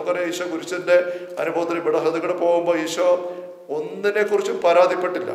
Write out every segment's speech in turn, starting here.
നമുക്കറിയാം ഈശോ കുരിശന്റെ അനുഭവത്തിൽ ഇവിടെ കൂടെ പോകുമ്പോൾ ഈശോ ഒന്നിനെ കുറിച്ചും പരാതിപ്പെട്ടില്ല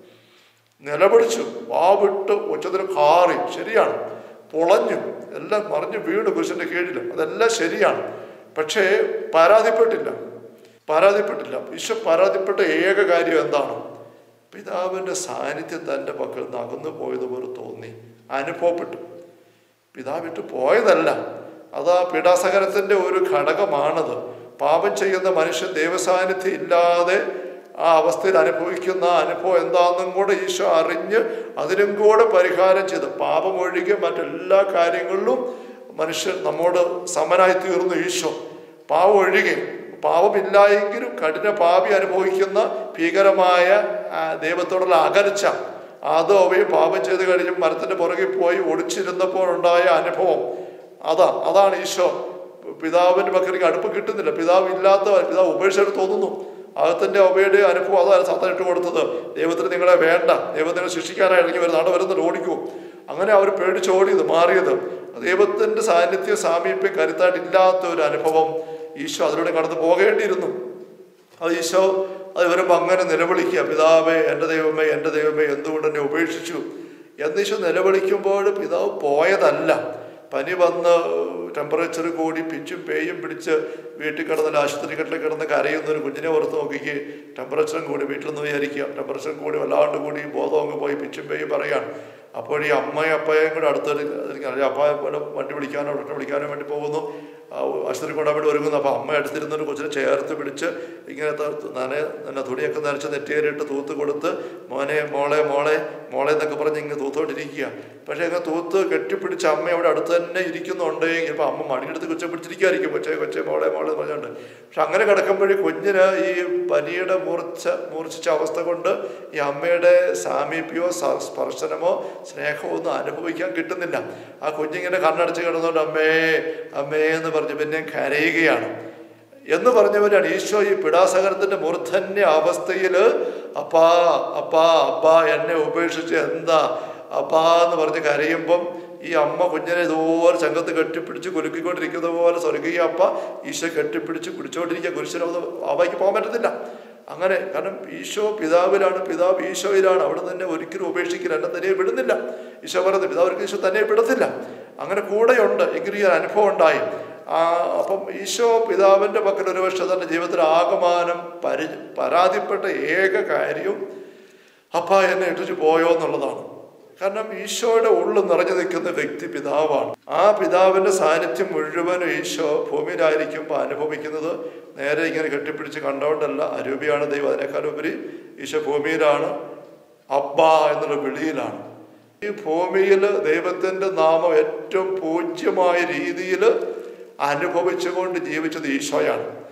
നിലപിടിച്ചു വാവിട്ട് ഉച്ചത്തിൽ കാറി ശരിയാണ് പൊളഞ്ഞു എല്ലാം മറിഞ്ഞു വീണു കുരിശന്റെ കീഴിൽ അതെല്ലാം ശരിയാണ് പക്ഷേ പരാതിപ്പെട്ടില്ല പരാതിപ്പെട്ടില്ല ഈശോ പരാതിപ്പെട്ട ഏക കാര്യം എന്താണ് പിതാവിൻ്റെ സാന്നിധ്യം തൻ്റെ പക്കൽ നിന്ന് അകന്നു പോയതുപോലെ തോന്നി അനുഭവപ്പെട്ടു പിതാവിട്ട് പോയതല്ല അത് ആ പീഡാസഹനത്തിൻ്റെ ഒരു ഘടകമാണത് പാപം ചെയ്യുന്ന മനുഷ്യൻ ദൈവസാന്നിധ്യം ഇല്ലാതെ ആ അവസ്ഥയിൽ അനുഭവിക്കുന്ന അനുഭവം എന്താണെന്നും കൂടെ ഈശോ അറിഞ്ഞ് അതിനും കൂടെ പരിഹാരം ചെയ്ത് പാപം ഒഴികെ മറ്റെല്ലാ കാര്യങ്ങളിലും മനുഷ്യൻ നമ്മോട് സമനായി തീർന്നു ഈശോ പാവം ഒഴികെ പാവമില്ലായെങ്കിലും കഠിന പാപി അനുഭവിക്കുന്ന ഭീകരമായ ആ, ദൈവത്തോടുള്ള അകൽച്ച അത് അവയും പാപം ചെയ്ത് കഴിഞ്ഞ് മരത്തിന്റെ പുറകിൽ പോയി ഒളിച്ചിരുന്നപ്പോൾ ഉണ്ടായ അനുഭവം അതാ അതാണ് ഈശോ പിതാവിന്റെ പക്കലേക്ക് അടുപ്പം കിട്ടുന്നില്ല പിതാവ് ഇല്ലാത്ത പിതാവ് ഉപേക്ഷിച്ചിട്ട് തോന്നുന്നു അകത്തിന്റെ അവയുടെ അനുഭവം അതാണ് സാത്താൻ ഇട്ട് കൊടുത്തത് ദൈവത്തിന് നിങ്ങളെ വേണ്ട ദൈവത്തിനെ ശിക്ഷിക്കാനായി ഇറങ്ങി വരുന്ന നാട് വരുന്നത് ഓടിക്കൂ അങ്ങനെ അവർ പേടിച്ചോടിയത് മാറിയത് ദൈവത്തിന്റെ സാന്നിധ്യം സാമീപ്യം കരുത്തായിട്ടില്ലാത്ത ഒരു അനുഭവം ഈശോ അതിലൂടെ കടന്നു പോകേണ്ടിയിരുന്നു അത് ഈശോ അത് വരുമ്പോൾ അങ്ങനെ നിലവിളിക്കുക പിതാവേ എൻ്റെ ദൈവമേ എൻ്റെ ദൈവമേ എന്തുകൊണ്ട് എന്നെ ഉപേക്ഷിച്ചു എന്ന് ഈശോ നിലവിളിക്കുമ്പോൾ പിതാവ് പോയതല്ല പനി വന്ന് ടെമ്പറേച്ചർ കൂടി പിച്ചും പേയും പിടിച്ച് വീട്ടിൽ കിടന്നില്ല ആശുപത്രി കെട്ടിൽ കിടന്ന് കരയുന്ന ഒരു കുഞ്ഞിനെ ഓർത്ത് നോക്കിക്ക് ടെമ്പറേച്ചറും കൂടി വീട്ടിൽ നിന്ന് വിചാരിക്കുക ടെമ്പറേച്ചറും കൂടി വല്ലാണ്ട് കൂടി ബോധം അങ്ങ് പോയി പിച്ചും പേയും പറയാണ് അപ്പോൾ ഈ അമ്മയും അപ്പയും കൂടെ അടുത്തൊരു അപ്പായെ പോലെ വണ്ടി വിളിക്കാനോ ഡോക്ടറെ വിളിക്കാനോ വേണ്ടി പോകുന്നു ആ ആശുപത്രി കൊണ്ടാൻ വേണ്ടി ഒരുങ്ങുന്നു അപ്പോൾ അമ്മ അടുത്തിരുന്നൊരു കൊച്ചിനെ ചേർത്ത് പിടിച്ച് ഇങ്ങനെ ത- നന നല്ല തുണിയൊക്കെ നനച്ച് നെറ്റിയേറിട്ട് തൂത്ത് കൊടുത്ത് മോനെ മോളെ മോളെ മോളെ എന്നൊക്കെ പറഞ്ഞ് ഇങ്ങനെ തൂത്തോണ്ടിരിക്കുക പക്ഷേ ഇങ്ങനെ തൂത്ത് കെട്ടിപ്പിടിച്ച് അമ്മ അവിടെ അടുത്ത് തന്നെ ഇരിക്കുന്നുണ്ടെങ്കിൽ ഇപ്പം അമ്മ മടിയെടുത്ത് കൊച്ചെ പിടിച്ചിരിക്കായിരിക്കും കൊച്ചെ കൊച്ചെ മോളെ മോളെ എന്ന് പറഞ്ഞുകൊണ്ട് പക്ഷെ അങ്ങനെ കിടക്കുമ്പോഴേ കുഞ്ഞിന് ഈ പനിയുടെ മൂർച്ച മൂർച്ഛിച്ച അവസ്ഥ കൊണ്ട് ഈ അമ്മയുടെ സാമീപ്യമോ സ- സ്പർശനമോ സ്നേഹമോ ഒന്നും അനുഭവിക്കാൻ കിട്ടുന്നില്ല ആ കുഞ്ഞിങ്ങനെ കണ്ണടച്ച് കിടന്നുകൊണ്ട് അമ്മേ അമ്മേ എന്ന് പറഞ്ഞ് പിന്നെ കരയുകയാണ് എന്ന് പറഞ്ഞവരാണ് ഈശോ ഈ പിടാസകരത്തിന്റെ മൂർധന്യ അവസ്ഥയിൽ അപ്പാ അപ്പാ അപ്പാ എന്നെ ഉപേക്ഷിച്ച് എന്താ അപ്പാ എന്ന് പറഞ്ഞ് കരയുമ്പം ഈ അമ്മ കുഞ്ഞിനെ ഇതുപോലെ ചങ്കത്ത് കെട്ടിപ്പിടിച്ച് കുലുക്കിക്കൊണ്ടിരിക്കുന്ന പോലെ സ്വർഗീയ അപ്പ ഈശോ കെട്ടിപ്പിടിച്ച് പിടിച്ചോണ്ടിരിക്കുക കുരിശിന് അവയ്ക്ക് പോകാൻ പറ്റത്തില്ല അങ്ങനെ കാരണം ഈശോ പിതാവിലാണ് പിതാവ് ഈശോയിലാണ് അവിടെ തന്നെ ഒരിക്കലും ഉപേക്ഷിക്കില്ല എന്നെ തന്നെ വിടുന്നില്ല ഈശോ പറയുന്നത് പിതാവ് ഈശോ തന്നെ വിടത്തില്ല അങ്ങനെ കൂടെയുണ്ട് എങ്കിലും ഈ ഒരു അനുഭവം ഉണ്ടായി ആ, അപ്പം ഈശോ പിതാവിൻ്റെ പക്കൽ ഒരു പക്ഷേ തൻ്റെ ജീവിതത്തിൽ ആകമാനം പരി പരാതിപ്പെട്ട ഏക കാര്യം അപ്പ എന്നെ ഇട്ടിട്ട് പോയോ എന്നുള്ളതാണ് കാരണം ഈശോയുടെ ഉള്ളിൽ നിറഞ്ഞു നിൽക്കുന്ന വ്യക്തി പിതാവാണ് ആ പിതാവിന്റെ സാന്നിധ്യം മുഴുവനും ഈശോ ഭൂമിയിലായിരിക്കുമ്പോൾ അനുഭവിക്കുന്നത് നേരെ ഇങ്ങനെ കെട്ടിപ്പിടിച്ച് കണ്ടോണ്ടല്ല അരൂപിയാണ് ദൈവം അതിനേക്കാൾ ഉപരി ഈശോ ഭൂമിയിലാണ് അബ്ബ എന്നുള്ള വിളിയിലാണ് ഈ ഭൂമിയിൽ ദൈവത്തിന്റെ നാമം ഏറ്റവും പൂജ്യമായ രീതിയിൽ അനുഭവിച്ചുകൊണ്ട് ജീവിച്ചത് ഈശോയാണ്